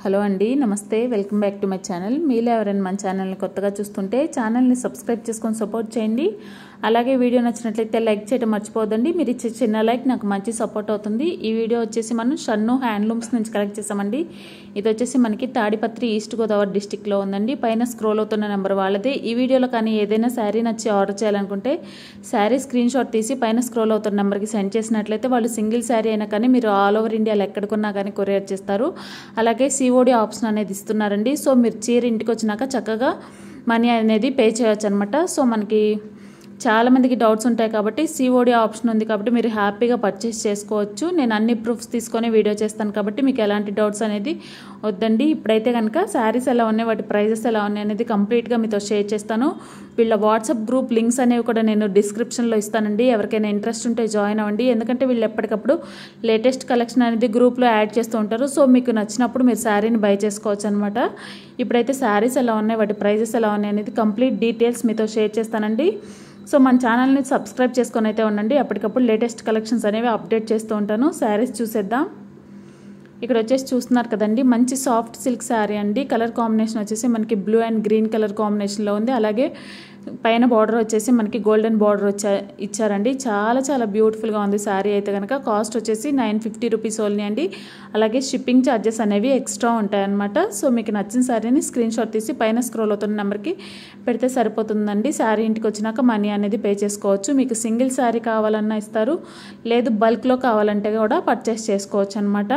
hello అండి నమస్తే welcome back to my channel మీలో ఎవరైనా మన ఛానల్ని కొత్తగా చూస్తుంటే ఛానల్ని సబ్స్క్రైబ్ చేసుకొని సపోర్ట్ చేయండి అలాగే వీడియో నచ్చినట్లయితే లైక్ చేయడం మర్చిపోదండి మీరు ఇచ్చే చిన్న లైక్ నాకు మంచి సపోర్ట్ అవుతుంది ఈ వీడియో వచ్చేసి మనం షన్ను హ్యాండ్లూమ్స్ నుంచి కలెక్ట్ చేసామండి ఇది వచ్చేసి మనకి తాడిపత్రి ఈస్ట్ గోదావరి డిస్టిక్లో ఉందండి పైన స్క్రోల్ అవుతున్న నెంబర్ వాళ్ళదే ఈ వీడియోలో కానీ ఏదైనా శారీ నచ్చి ఆర్డర్ చేయాలనుకుంటే శారీ స్క్రీన్ షాట్ తీసి పైన స్క్రోల్ అవుతున్న నెంబర్కి సెండ్ చేసినట్లయితే వాళ్ళు సింగిల్ శారీ అయినా కానీ మీరు ఆల్ ఓవర్ ఇండియాలో ఎక్కడికున్నా కానీ కొరియర్ చేస్తారు అలాగే సిఓడి ఆప్షన్ అనేది ఇస్తున్నారండి సో మీరు చీర ఇంటికి వచ్చినాక చక్కగా మనీ అనేది పే చేయొచ్చు అనమాట సో మనకి చాలా మందికి డౌట్స్ ఉంటాయి కాబట్టి సిఓడి ఆప్షన్ ఉంది కాబట్టి మీరు హ్యాపీగా పర్చేస్ చేసుకోవచ్చు నేను అన్ని ప్రూఫ్స్ తీసుకొని వీడియో చేస్తాను కాబట్టి మీకు ఎలాంటి డౌట్స్ అనేది వద్దండి ఇప్పుడైతే కనుక శారీస్ ఎలా ఉన్నాయి వాటి ప్రైజెస్ ఎలా ఉన్నాయి అనేది కంప్లీట్గా మీతో షేర్ చేస్తాను వీళ్ళ వాట్సాప్ గ్రూప్ లింక్స్ అనేవి కూడా నేను డిస్క్రిప్షన్లో ఇస్తానండి ఎవరికైనా ఇంట్రెస్ట్ ఉంటే జాయిన్ అవ్వండి ఎందుకంటే వీళ్ళు ఎప్పటికప్పుడు లేటెస్ట్ కలెక్షన్ అనేది గ్రూప్లో యాడ్ చేస్తూ ఉంటారు సో మీకు నచ్చినప్పుడు మీరు శారీని బై చేసుకోవచ్చు అనమాట ఇప్పుడైతే శారీస్ ఎలా ఉన్నాయి వాటి ప్రైజెస్ ఎలా ఉన్నాయి అనేది కంప్లీట్ డీటెయిల్స్ మీతో షేర్ చేస్తానండి సో మన ఛానల్ని సబ్స్క్రైబ్ చేసుకొని అయితే ఉండండి అప్పటికప్పుడు లేటెస్ట్ కలెక్షన్స్ అనేవి అప్డేట్ చేస్తూ ఉంటాను శారీస్ చూసేద్దాం ఇక్కడ వచ్చేసి చూస్తున్నారు కదండి మంచి సాఫ్ట్ సిల్క్ శారీ అండి కలర్ కాంబినేషన్ వచ్చేసి మనకి బ్లూ అండ్ గ్రీన్ కలర్ కాంబినేషన్లో ఉంది అలాగే పైన బార్డర్ వచ్చేసి మనకి గోల్డెన్ బార్డర్ వచ్చా ఇచ్చారండి చాలా చాలా బ్యూటిఫుల్గా ఉంది శారీ అయితే కనుక కాస్ట్ వచ్చేసి నైన్ ఫిఫ్టీ రూపీస్ ఓన్లీ అండి అలాగే షిప్పింగ్ ఛార్జెస్ అనేవి ఎక్స్ట్రా ఉంటాయన్నమాట సో మీకు నచ్చిన శారీని స్క్రీన్ షాట్ తీసి పైన స్క్రోల్ అవుతున్న నెంబర్కి పెడితే సరిపోతుందండి శారీ ఇంటికి వచ్చినాక మనీ అనేది పే చేసుకోవచ్చు మీకు సింగిల్ శారీ కావాలన్నా ఇస్తారు లేదు బల్క్లో కావాలంటే కూడా పర్చేస్ చేసుకోవచ్చు అనమాట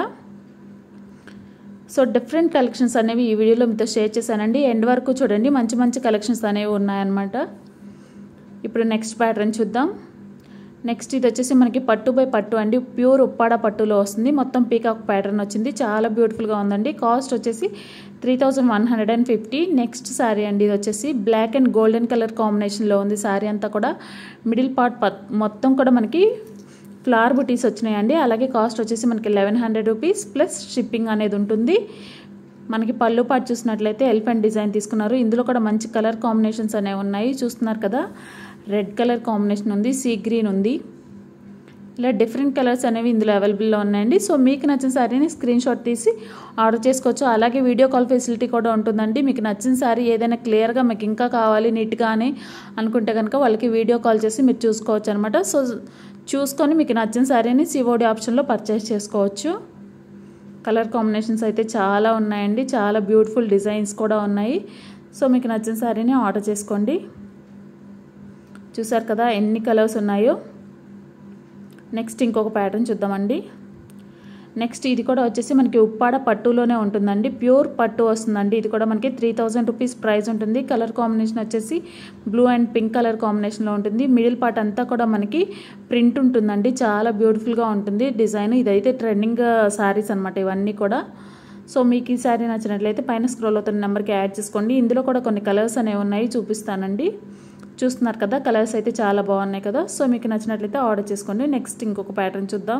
సో డిఫరెంట్ కలెక్షన్స్ అనేవి ఈ వీడియోలో మీతో షేర్ చేశానండి ఎండ్ వరకు చూడండి మంచి మంచి కలెక్షన్స్ అనేవి ఉన్నాయన్నమాట ఇప్పుడు నెక్స్ట్ ప్యాటర్న్ చూద్దాం నెక్స్ట్ ఇది వచ్చేసి మనకి పట్టు బై పట్టు అండి ప్యూర్ ఉప్పాడ పట్టులో వస్తుంది మొత్తం పీకాక్ ప్యాటర్న్ వచ్చింది చాలా బ్యూటిఫుల్గా ఉందండి కాస్ట్ వచ్చేసి three thousand one hundred and fifty next sari అండి ఇది వచ్చేసి బ్లాక్ అండ్ గోల్డెన్ కలర్ కాంబినేషన్లో ఉంది శారీ అంతా కూడా మిడిల్ పార్ట్ మొత్తం కూడా మనకి ఫ్లవర్ బుటీస్ వచ్చినాయండి అలాగే కాస్ట్ వచ్చేసి మనకి eleven hundred rupees plus shipping అనేది ఉంటుంది మనకి పళ్ళు పాటు చూసినట్లయితే ఎలిఫెంట్ డిజైన్ తీసుకున్నారు ఇందులో కూడా మంచి కలర్ కాంబినేషన్స్ అనేవి ఉన్నాయి చూస్తున్నారు కదా రెడ్ కలర్ కాంబినేషన్ ఉంది సీ గ్రీన్ ఉంది ఇలా డిఫరెంట్ కలర్స్ అనేవి ఇందులో అవైలబుల్లో ఉన్నాయండి సో మీకు నచ్చిన శారీని స్క్రీన్ షాట్ తీసి ఆర్డర్ చేసుకోవచ్చు అలాగే వీడియో కాల్ ఫెసిలిటీ కూడా ఉంటుందండి మీకు నచ్చిన శారీ ఏదైనా క్లియర్గా మీకు ఇంకా కావాలి నీట్గా అని అనుకుంటే కనుక వాళ్ళకి వీడియో కాల్ చేసి మీరు చూసుకోవచ్చు అనమాట సో చూసుకొని మీకు నచ్చిన శారీని సివోడి ఆప్షన్లో పర్చేస్ చేసుకోవచ్చు కలర్ కాంబినేషన్స్ అయితే చాలా ఉన్నాయండి చాలా బ్యూటిఫుల్ డిజైన్స్ కూడా ఉన్నాయి సో మీకు నచ్చిన శారీని ఆర్డర్ చేసుకోండి చూసారు కదా ఎన్ని కలర్స్ ఉన్నాయో నెక్స్ట్ ఇంకొక ప్యాటర్న్ చూద్దామండి నెక్స్ట్ ఇది కూడా వచ్చేసి మనకి ఉప్పాడ పట్టులోనే ఉంటుందండి ప్యూర్ పట్టు వస్తుందండి ఇది కూడా మనకి త్రీ థౌజండ్ రూపీస్ ప్రైస్ ఉంటుంది కలర్ కాంబినేషన్ వచ్చేసి బ్లూ అండ్ పింక్ కలర్ కాంబినేషన్లో ఉంటుంది మిడిల్ పార్ట్ అంతా కూడా మనకి ప్రింట్ ఉంటుందండి చాలా బ్యూటిఫుల్గా ఉంటుంది డిజైన్ ఇదైతే ట్రెండింగ్ శారీస్ అనమాట ఇవన్నీ కూడా సో మీకు ఈ శారీ నచ్చినట్లయితే పైన స్క్రోల్ అవుతున్న నెంబర్కి యాడ్ చేసుకోండి ఇందులో కూడా కొన్ని కలర్స్ అనేవి ఉన్నాయి చూపిస్తానండి చూస్తున్నారు కదా కలర్స్ అయితే చాలా బాగున్నాయి కదా సో మీకు నచ్చినట్లయితే ఆర్డర్ చేసుకోండి నెక్స్ట్ ఇంకొక ప్యాటర్న్ చూద్దాం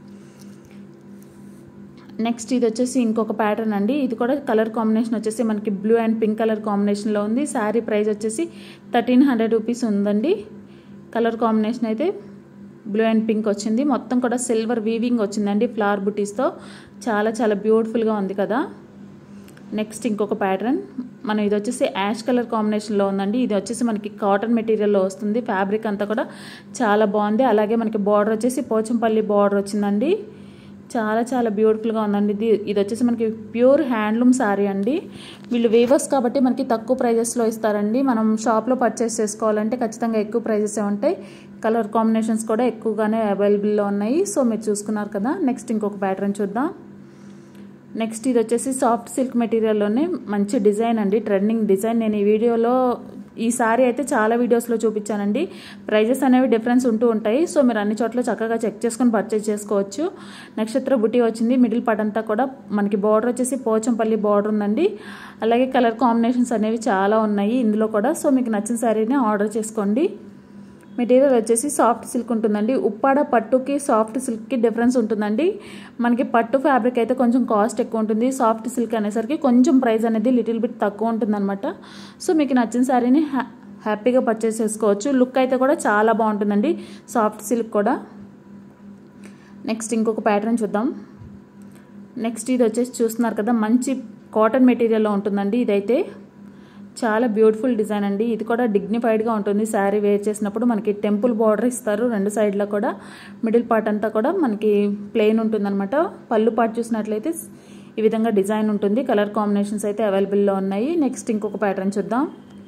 నెక్స్ట్ ఇది వచ్చేసి ఇంకొక ప్యాటర్న్ అండి ఇది కూడా కలర్ కాంబినేషన్ వచ్చేసి మనకి బ్లూ అండ్ పింక్ కలర్ కాంబినేషన్లో ఉంది శారీ ప్రైస్ వచ్చేసి థర్టీన్ హండ్రెడ్ రూపీస్ ఉందండి కలర్ కాంబినేషన్ అయితే బ్లూ అండ్ పింక్ వచ్చింది మొత్తం కూడా సిల్వర్ వీవింగ్ వచ్చిందండి ఫ్లవర్ బుటీస్తో చాలా చాలా బ్యూటిఫుల్గా ఉంది కదా నెక్స్ట్ ఇంకొక ప్యాటర్న్ మనం ఇది వచ్చేసి యాష్ కలర్ కాంబినేషన్లో ఉందండి ఇది వచ్చేసి మనకి కాటన్ మెటీరియల్లో వస్తుంది ఫ్యాబ్రిక్ అంతా కూడా చాలా బాగుంది అలాగే మనకి బార్డర్ వచ్చేసి పోచంపల్లి బార్డర్ వచ్చిందండి చాలా చాలా బ్యూటిఫుల్గా ఉందండి ఇది ఇది వచ్చేసి మనకి ప్యూర్ హ్యాండ్లూమ్ శారీ అండి వీళ్ళు వీవర్స్ కాబట్టి మనకి తక్కువ ప్రైజెస్లో ఇస్తారండి మనం షాప్లో పర్చేస్ చేసుకోవాలంటే ఖచ్చితంగా ఎక్కువ ప్రైజెస్ ఉంటాయి కలర్ కాంబినేషన్స్ కూడా ఎక్కువగానే అవైలబుల్లో ఉన్నాయి సో మీరు చూసుకున్నారు కదా నెక్స్ట్ ఇంకొక ప్యాటర్న్ చూద్దాం నెక్స్ట్ ఇది వచ్చేసి సాఫ్ట్ సిల్క్ మెటీరియల్లోనే మంచి డిజైన్ అండి ట్రెండింగ్ డిజైన్ నేను ఈ వీడియోలో ఈ సారీ అయితే చాలా వీడియోస్లో చూపించానండి ప్రైజెస్ అనేవి డిఫరెన్స్ ఉంటూ ఉంటాయి సో మీరు అన్ని చోట్ల చక్కగా చెక్ చేసుకొని పర్చేజ్ చేసుకోవచ్చు నక్షత్ర బుటీ వచ్చింది మిడిల్ పార్ట్ అంతా కూడా మనకి బార్డర్ వచ్చేసి పోచంపల్లి బార్డర్ ఉందండి అలాగే కలర్ కాంబినేషన్స్ అనేవి చాలా ఉన్నాయి ఇందులో కూడా సో మీకు నచ్చిన శారీని ఆర్డర్ చేసుకోండి మెటీరియల్ వచ్చేసి సాఫ్ట్ సిల్క్ ఉంటుందండి ఉప్పాడ పట్టుకి సాఫ్ట్ సిల్క్కి డిఫరెన్స్ ఉంటుందండి మనకి పట్టు ఫ్యాబ్రిక్ అయితే కొంచెం కాస్ట్ ఎక్కువ ఉంటుంది సాఫ్ట్ సిల్క్ అనేసరికి కొంచెం ప్రైస్ అనేది లిటిల్ బిట్ తక్కువ ఉంటుందన్నమాట సో మీకు నచ్చిన శారీని హ్యాపీగా పర్చేస్ చేసుకోవచ్చు లుక్ అయితే కూడా చాలా బాగుంటుందండి సాఫ్ట్ సిల్క్ కూడా నెక్స్ట్ ఇంకొక ప్యాటర్న్ చూద్దాం నెక్స్ట్ ఇది వచ్చేసి చూస్తున్నారు కదా మంచి కాటన్ మెటీరియల్లో ఉంటుందండి ఇదైతే చాలా బ్యూటిఫుల్ డిజైన్ అండి ఇది కూడా డిగ్నిఫైడ్గా ఉంటుంది శారీ వేర్ చేసినప్పుడు మనకి టెంపుల్ బార్డర్ ఇస్తారు రెండు సైడ్లో కూడా మిడిల్ పార్ట్ అంతా కూడా మనకి ప్లెయిన్ ఉంటుందన్నమాట పళ్ళు పార్ట్ చూసినట్లయితే ఈ విధంగా డిజైన్ ఉంటుంది కలర్ కాంబినేషన్స్ అయితే అవైలబుల్లో ఉన్నాయి నెక్స్ట్ ఇంకొక ప్యాటర్న్ చూద్దాం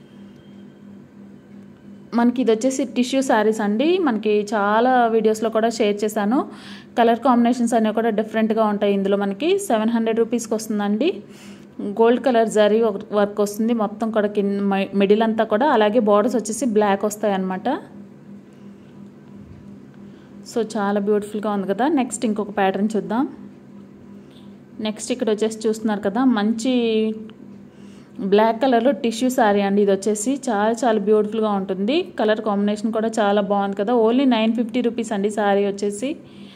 మనకి ఇది వచ్చేసి టిష్యూ శారీస్ అండి మనకి చాలా వీడియోస్లో కూడా షేర్ చేశాను కలర్ కాంబినేషన్స్ అనేవి కూడా డిఫరెంట్గా ఉంటాయి ఇందులో మనకి సెవెన్ హండ్రెడ్ రూపీస్కి వస్తుందండి గోల్డ్ కలర్ జరీ వర్క్ వస్తుంది మొత్తం కూడా కింద మిడిల్ అంతా కూడా అలాగే బార్డర్స్ వచ్చేసి బ్లాక్ వస్తాయి అన్నమాట సో చాలా బ్యూటిఫుల్గా ఉంది కదా నెక్స్ట్ ఇంకొక ప్యాటర్న్ చూద్దాం నెక్స్ట్ ఇక్కడ వచ్చేసి చూస్తున్నారు కదా మంచి బ్లాక్ కలర్లో టిష్యూ శారీ అండి ఇది వచ్చేసి చాలా చాలా బ్యూటిఫుల్గా ఉంటుంది కలర్ కాంబినేషన్ కూడా చాలా బాగుంది కదా ఓన్లీ నైన్ ఫిఫ్టీ రూపీస్ అండి శారీ వచ్చేసి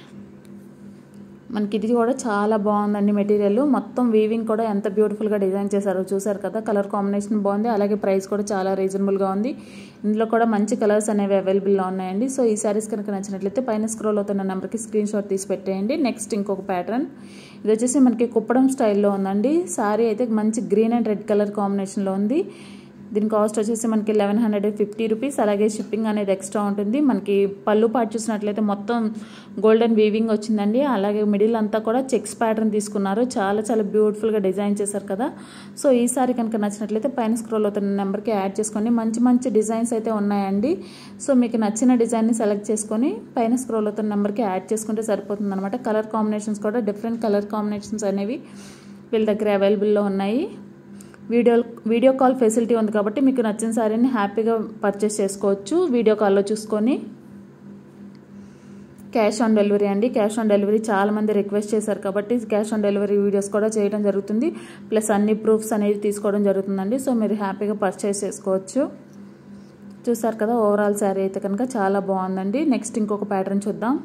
మనకి ఇది కూడా చాలా బాగుందండి మెటీరియల్ మొత్తం వీవింగ్ కూడా ఎంత బ్యూటిఫుల్గా డిజైన్ చేశారో చూసారు కదా కలర్ కాంబినేషన్ బాగుంది అలాగే ప్రైస్ కూడా చాలా రీజనబుల్గా ఉంది ఇందులో కూడా మంచి కలర్స్ అనేవి అవైలబుల్లో ఉన్నాయండి సో ఈ శారీస్ కనుక నచ్చినట్లయితే పైన స్క్రోల్ అవుతున్న నెంబర్కి స్క్రీన్ షాట్ తీసి పెట్టేయండి నెక్స్ట్ ఇంకొక ప్యాటర్న్ ఇది వచ్చేసి మనకి కుప్పడం స్టైల్లో ఉందండి శారీ అయితే మంచి గ్రీన్ అండ్ రెడ్ కలర్ కాంబినేషన్లో ఉంది దీని కాస్ట్ వచ్చేసి మనకి లెవెన్ హండ్రెడ్ ఫిఫ్టీ రూపీస్ అలాగే షిప్పింగ్ అనేది ఎక్స్ట్రా ఉంటుంది మనకి పళ్ళు పాటు చూసినట్లయితే మొత్తం గోల్డెన్ వీవింగ్ వచ్చిందండి అలాగే మిడిల్ అంతా కూడా చెక్స్ ప్యాటర్న్ తీసుకున్నారు చాలా చాలా బ్యూటిఫుల్గా డిజైన్ చేశారు కదా సో ఈ సారీ కనుక నచ్చినట్లయితే పైన స్క్రోల్ అవుతున్న నెంబర్కి యాడ్ చేసుకోండి మంచి మంచి డిజైన్స్ అయితే ఉన్నాయండి సో మీకు నచ్చిన డిజైన్ని సెలెక్ట్ చేసుకొని పైన స్క్రోల్ అవుతున్న నెంబర్కి యాడ్ చేసుకుంటే సరిపోతుంది అనమాట కలర్ కాంబినేషన్స్ కూడా డిఫరెంట్ కలర్ కాంబినేషన్స్ అనేవి వీళ్ళ దగ్గర అవైలబుల్లో ఉన్నాయి వీడియో వీడియో కాల్ ఫెసిలిటీ ఉంది కాబట్టి మీకు నచ్చిన శారీని హ్యాపీగా పర్చేస్ చేసుకోవచ్చు వీడియో కాల్లో చూసుకొని క్యాష్ ఆన్ డెలివరీ అండి క్యాష్ ఆన్ డెలివరీ చాలామంది రిక్వెస్ట్ చేశారు కాబట్టి క్యాష్ ఆన్ డెలివరీ వీడియోస్ కూడా చేయడం జరుగుతుంది ప్లస్ అన్ని ప్రూఫ్స్ అనేవి తీసుకోవడం జరుగుతుందండి సో మీరు హ్యాపీగా పర్చేస్ చేసుకోవచ్చు చూసారు కదా ఓవరాల్ శారీ అయితే కనుక చాలా బాగుందండి నెక్స్ట్ ఇంకొక ప్యాటర్న్ చూద్దాం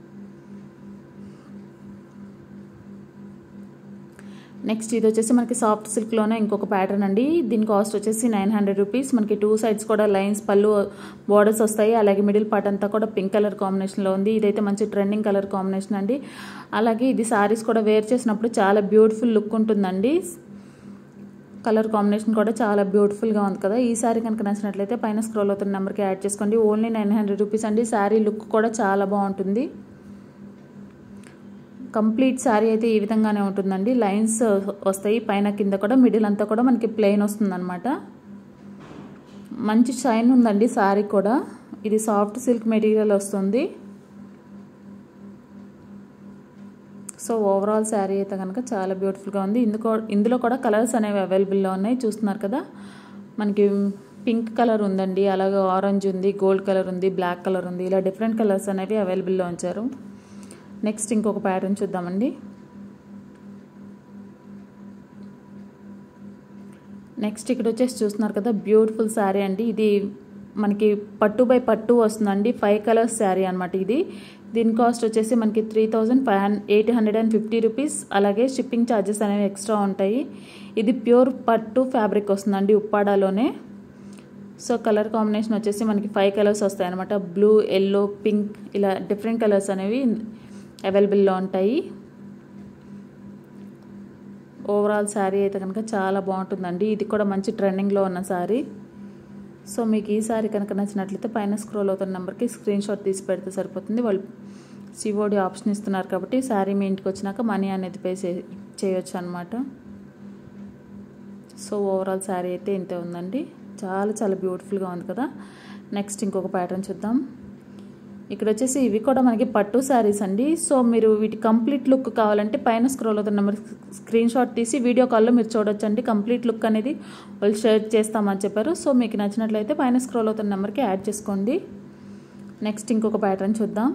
నెక్స్ట్ ఇది వచ్చేసి మనకి సాఫ్ట్ సిల్క్లోనే ఇంకొక ప్యాటర్న్ అండి దీని కాస్ట్ వచ్చేసి నైన్ హండ్రెడ్ రూపీస్ మనకి టూ సైడ్స్ కూడా లైన్స్ పళ్ళు బార్డర్స్ వస్తాయి అలాగే మిడిల్ పార్ట్ అంతా కూడా పింక్ కలర్ కాంబినేషన్లో ఉంది ఇదైతే మంచి ట్రెండింగ్ కలర్ కాంబినేషన్ అండి అలాగే ఇది సారీస్ కూడా వేర్ చేసినప్పుడు చాలా బ్యూటిఫుల్ లుక్ ఉంటుందండి కలర్ కాంబినేషన్ కూడా చాలా బ్యూటిఫుల్గా ఉంది కదా ఈ శారీ కనుక నచ్చినట్లయితే పైన స్క్రోల్ అవుతున్న నెంబర్కి యాడ్ చేసుకోండి ఓన్లీ నైన్ హండ్రెడ్ రూపీస్ అండి శారీ లుక్ కూడా చాలా బాగుంటుంది కంప్లీట్ శారీ అయితే ఈ విధంగానే ఉంటుందండి లైన్స్ వస్తాయి పైన కింద కూడా మిడిల్ అంతా కూడా మనకి ప్లెయిన్ వస్తుందన్నమాట మంచి షైన్ ఉందండి శారీ కూడా ఇది సాఫ్ట్ సిల్క్ మెటీరియల్ వస్తుంది సో ఓవరాల్ శారీ అయితే కనుక చాలా బ్యూటిఫుల్గా ఉంది ఇందుకో ఇందులో కూడా కలర్స్ అనేవి అవైలబుల్లో ఉన్నాయి చూస్తున్నారు కదా మనకి పింక్ కలర్ ఉందండి అలాగే ఆరెంజ్ ఉంది గోల్డ్ కలర్ ఉంది బ్లాక్ కలర్ ఉంది ఇలా డిఫరెంట్ కలర్స్ అనేవి అవైలబుల్లో ఉంచారు నెక్స్ట్ ఇంకొక ప్యాటర్న్ చూద్దామండి నెక్స్ట్ ఇక్కడ వచ్చేసి చూస్తున్నారు కదా బ్యూటిఫుల్ శారీ అండి ఇది మనకి పట్టు బై పట్టు వస్తుందండి ఫైవ్ కలర్స్ శారీ అనమాట ఇది దీని కాస్ట్ వచ్చేసి మనకి three thousand five hundred eight hundred and fifty rupees అలాగే షిప్పింగ్ ఛార్జెస్ అనేవి ఎక్స్ట్రా ఉంటాయి ఇది ప్యూర్ పట్టు ఫ్యాబ్రిక్ వస్తుందండి ఉప్పాడాలోనే సో కలర్ కాంబినేషన్ వచ్చేసి మనకి ఫైవ్ కలర్స్ వస్తాయి అనమాట బ్లూ ఎల్లో పింక్ ఇలా డిఫరెంట్ కలర్స్ అనేవి అవైలబుల్లో ఉంటాయి ఓవరాల్ శారీ అయితే కనుక చాలా బాగుంటుందండి ఇది కూడా మంచి ట్రెండింగ్లో ఉన్న శారీ సో మీకు ఈ శారీ కనుక నచ్చినట్లయితే పైన స్క్రోల్ అవుతున్న నెంబర్కి స్క్రీన్ షాట్ తీసి పెడితే సరిపోతుంది వాళ్ళు సిఓడి ఆప్షన్ ఇస్తున్నారు కాబట్టి శారీ మీ ఇంటికి వచ్చినాక మనీ అనేది పే చేయొచ్చు అనమాట సో ఓవరాల్ శారీ అయితే ఇంతే ఉందండి చాలా చాలా బ్యూటిఫుల్గా ఉంది కదా నెక్స్ట్ ఇంకొక ప్యాటర్న్ చూద్దాం ఇక్కడ వచ్చేసి ఇవి కూడా మనకి పట్టు శారీస్ అండి సో మీరు వీటి కంప్లీట్ లుక్ కావాలంటే పైన స్క్రోల్ అవుతున్న నెంబర్ స్క్రీన్ షాట్ తీసి వీడియో కాల్లో మీరు చూడొచ్చు అండి కంప్లీట్ లుక్ అనేది వాళ్ళు షేర్ చేస్తామని చెప్పారు సో మీకు నచ్చినట్లయితే పైన స్క్రోల్ అవుతున్న నెంబర్కి యాడ్ చేసుకోండి నెక్స్ట్ ఇంకొక ప్యాటర్న్ చూద్దాం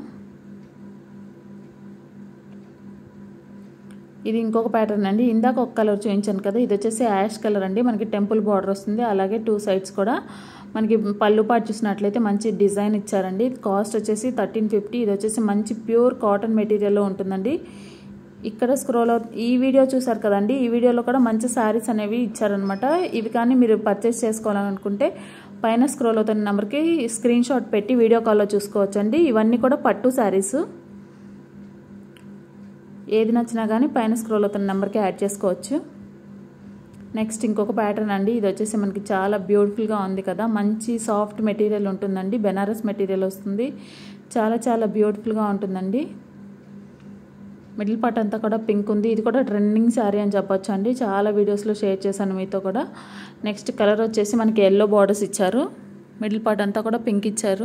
ఇది ఇంకొక ప్యాటర్న్ అండి ఇందాక ఒక కలర్ చూపించాను కదా ఇది వచ్చేసి యాష్ కలర్ అండి మనకి టెంపుల్ బార్డర్ వస్తుంది అలాగే టూ సైడ్స్ కూడా మనకి పళ్ళు పాటు చూసినట్లయితే మంచి డిజైన్ ఇచ్చారండి కాస్ట్ వచ్చేసి థర్టీన్ ఫిఫ్టీ ఇది వచ్చేసి మంచి ప్యూర్ కాటన్ మెటీరియల్లో ఉంటుందండి ఇక్కడ స్క్రోల్ అవుట్ ఈ వీడియో చూసారు కదండి ఈ వీడియోలో కూడా మంచి శారీస్ అనేవి ఇచ్చారనమాట ఇవి కానీ మీరు పర్చేస్ చేసుకోవాలనుకుంటే పైన స్క్రోల్ అవుతున్న నెంబర్కి స్క్రీన్ షాట్ పెట్టి వీడియో కాల్లో చూసుకోవచ్చండి ఇవన్నీ కూడా పట్టు శారీస్ ఏది నచ్చినా కానీ పైన స్క్రోల్ అవుతున్న నెంబర్కి యాడ్ చేసుకోవచ్చు నెక్స్ట్ ఇంకొక ప్యాటర్న్ అండి ఇది వచ్చేసి మనకి చాలా బ్యూటిఫుల్గా ఉంది కదా మంచి సాఫ్ట్ మెటీరియల్ ఉంటుందండి బెనారస్ మెటీరియల్ వస్తుంది చాలా చాలా బ్యూటిఫుల్గా ఉంటుందండి మిడిల్ పార్ట్ అంతా కూడా పింక్ ఉంది ఇది కూడా ట్రెండింగ్ శారీ అని చెప్పొచ్చు అండి చాలా వీడియోస్లో షేర్ చేశాను మీతో కూడా నెక్స్ట్ కలర్ వచ్చేసి మనకి ఎల్లో బార్డర్స్ ఇచ్చారు మిడిల్ పార్ట్ అంతా కూడా పింక్ ఇచ్చారు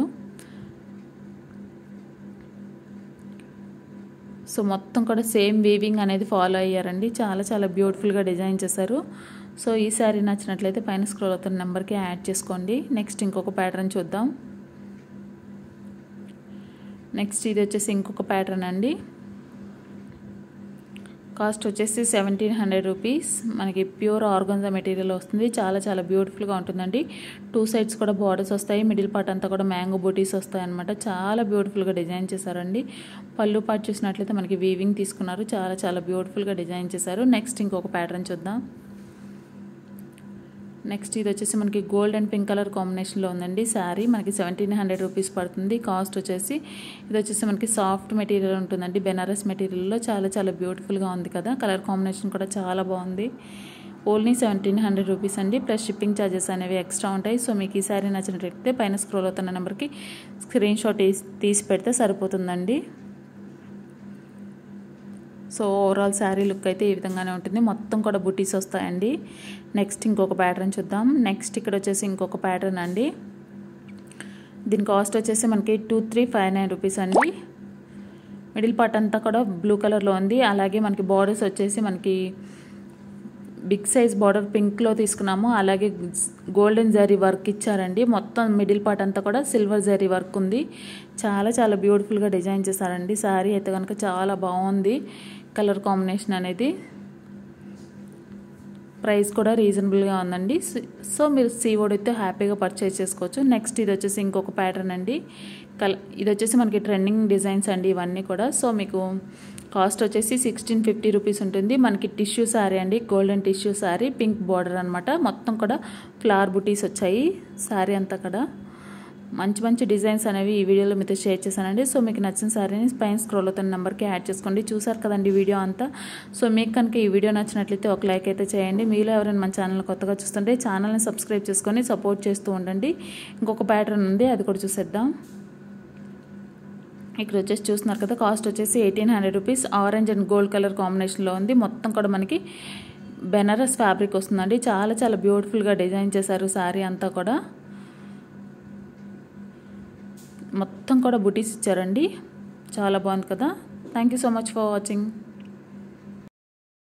సో మొత్తం కూడా సేమ్ వీవింగ్ అనేది ఫాలో అయ్యారండి చాలా చాలా బ్యూటిఫుల్గా డిజైన్ చేశారు సో ఈ శారీ నచ్చినట్లయితే పైన స్క్రోల్ అవుతున్న నెంబర్కి యాడ్ చేసుకోండి నెక్స్ట్ ఇంకొక ప్యాటర్న్ చూద్దాం నెక్స్ట్ ఇది వచ్చేసి ఇంకొక ప్యాటర్న్ అండి కాస్ట్ వచ్చేసి సెవెంటీన్ హండ్రెడ్ రూపీస్ మనకి ప్యూర్ ఆర్గన్జా మెటీరియల్ వస్తుంది చాలా చాలా బ్యూటిఫుల్గా ఉంటుందండి టూ సైడ్స్ కూడా బార్డర్స్ వస్తాయి మిడిల్ పార్ట్ అంతా కూడా మ్యాంగో బూటీస్ వస్తాయి అనమాట చాలా బ్యూటిఫుల్గా డిజైన్ చేశారండి పళ్ళు పార్ట్ చూసినట్లయితే మనకి వీవింగ్ తీసుకున్నారు చాలా చాలా బ్యూటిఫుల్గా డిజైన్ చేశారు నెక్స్ట్ ఇంకొక ప్యాటర్న్ చూద్దాం నెక్స్ట్ ఇది వచ్చేసి మనకి గోల్డ్ అండ్ పింక్ కలర్ కాంబినేషన్లో ఉందండి శారీ మనకి సెవెంటీన్ హండ్రెడ్ రూపీస్ పడుతుంది కాస్ట్ వచ్చేసి ఇది వచ్చేసి మనకి సాఫ్ట్ మెటీరియల్ ఉంటుందండి బెనారస్ మెటీరియల్లో చాలా చాలా బ్యూటిఫుల్గా ఉంది కదా కలర్ కాంబినేషన్ కూడా చాలా బాగుంది ఓన్లీ సెవెంటీన్ హండ్రెడ్ రూపీస్ అండి ప్లస్ షిప్పింగ్ ఛార్జెస్ అనేవి ఎక్స్ట్రా ఉంటాయి సో మీకు ఈ శారీ నచ్చినట్లయితే పైన స్క్రోల్ అవుతున్న నెంబర్కి స్క్రీన్ షాట్ తీసి పెడితే సరిపోతుందండి సో ఓవరాల్ శారీ లుక్ అయితే ఈ విధంగానే ఉంటుంది మొత్తం కూడా బుటీస్ వస్తాయండి నెక్స్ట్ ఇంకొక ప్యాటర్న్ చూద్దాం నెక్స్ట్ ఇక్కడ వచ్చేసి ఇంకొక ప్యాటర్న్ అండి దీని కాస్ట్ వచ్చేసి మనకి two three five nine rupees అండి మిడిల్ పార్ట్ అంతా కూడా బ్లూ కలర్లో ఉంది అలాగే మనకి బార్డర్స్ వచ్చేసి మనకి బిగ్ సైజ్ బార్డర్ పింక్లో తీసుకున్నాము అలాగే గోల్డెన్ జరీ వర్క్ ఇచ్చారండి మొత్తం మిడిల్ పార్ట్ అంతా కూడా సిల్వర్ జరీ వర్క్ ఉంది చాలా చాలా బ్యూటిఫుల్గా డిజైన్ చేశారండి శారీ అయితే కనుక చాలా బాగుంది కలర్ కాంబినేషన్ అనేది ప్రైస్ కూడా రీజనబుల్గా ఉందండి సో మీరు సీవోడ్ అయితే హ్యాపీగా పర్చేస్ చేసుకోవచ్చు నెక్స్ట్ ఇది వచ్చేసి ఇంకొక ప్యాటర్న్ అండి కల ఇది వచ్చేసి మనకి ట్రెండింగ్ డిజైన్స్ అండి ఇవన్నీ కూడా సో మీకు కాస్ట్ వచ్చేసి సిక్స్టీన్ ఫిఫ్టీ రూపీస్ ఉంటుంది మనకి టిష్యూ శారీ అండి golden tissue sari pink border అనమాట మొత్తం కూడా ఫ్లవర్ బుటీస్ వచ్చాయి శారీ అంతా కూడా మంచి మంచి డిజైన్స్ అనేవి ఈ వీడియోలో మీతో షేర్ చేశానండి సో మీకు నచ్చిన శారీని పైన స్క్రోల్ అవుతున్న నెంబర్కి యాడ్ చేసుకోండి చూసారు కదండి వీడియో అంతా సో మీకు కనుక ఈ వీడియో నచ్చినట్లయితే ఒక లైక్ అయితే చేయండి మీలో ఎవరైనా మన ఛానల్ కొత్తగా చూస్తుంటే ఛానల్ని సబ్స్క్రైబ్ చేసుకొని సపోర్ట్ చేస్తూ ఉండండి ఇంకొక ప్యాటర్న్ ఉంది అది కూడా చూసేద్దాం ఇక్కడ వచ్చేసి చూస్తున్నారు కదా కాస్ట్ వచ్చేసి eighteen hundred rupees orange and gold colour కాంబినేషన్లో ఉంది మొత్తం కూడా మనకి బెనారస్ ఫ్యాబ్రిక్ వస్తుందండి చాలా చాలా బ్యూటిఫుల్గా డిజైన్ చేశారు శారీ అంతా కూడా మొత్తం కూడా బుటీస్ ఇచ్చారండి చాలా బాగుంది కదా thank you so much for watching